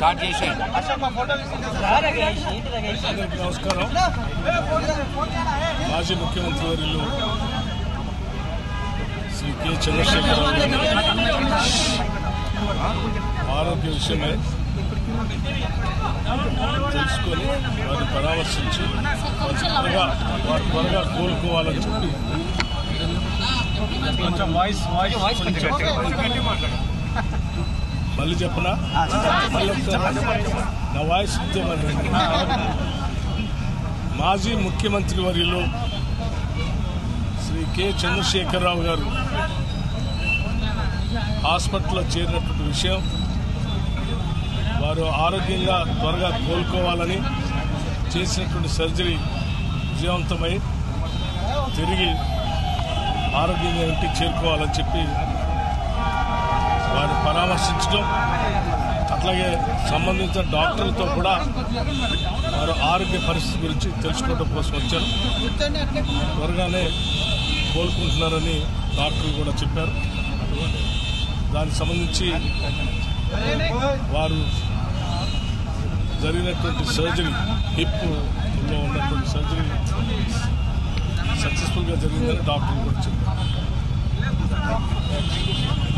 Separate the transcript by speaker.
Speaker 1: Start చేసేయండి
Speaker 2: అందరికీ నమస్కారం మాజీ ముఖ్యమంత్రి వర్యులు శ్రీ కె చంద్రశేఖరరావు గారి ఆరోగ్య విషయమై తెలుసుకొని వారిని పరామర్శించి వారు త్వరగా వారు త్వరగా కోలుకోవాలని చెప్పి
Speaker 3: కొంచెం వాయిస్ వాయిస్ కొంచెం
Speaker 2: మళ్ళీ చెప్పనా మళ్ళీ ఒకసారి నా వాయిస్ ఇంతే మరి. మాజీ ముఖ్యమంత్రి వర్యులు శ్రీ కె చంద్రశేఖరరావు గారు హాస్పిటల్లో చేరినటువంటి విషయం వారు ఆరోగ్యంగా త్వరగా కోలుకోవాలని చేసినటువంటి సర్జరీ విజయవంతమై తిరిగి ఆరోగ్యంగా ఇంటికి చేరుకోవాలని చెప్పి వారిని పరామర్శించడం అట్లాగే సంబంధిత డాక్టర్లతో కూడా వారు ఆరోగ్య పరిస్థితి గురించి తెలుసుకోవడం కోసం వచ్చారు త్వరగానే కోలుకుంటున్నారని డాక్టర్లు కూడా చెప్పారు దానికి సంబంధించి వారు జరిగినటువంటి సర్జరీ హిప్లో ఉన్నటువంటి సర్జరీ సక్సెస్ఫుల్గా జరిగిందని డాక్టర్లు కూడా చెప్పారు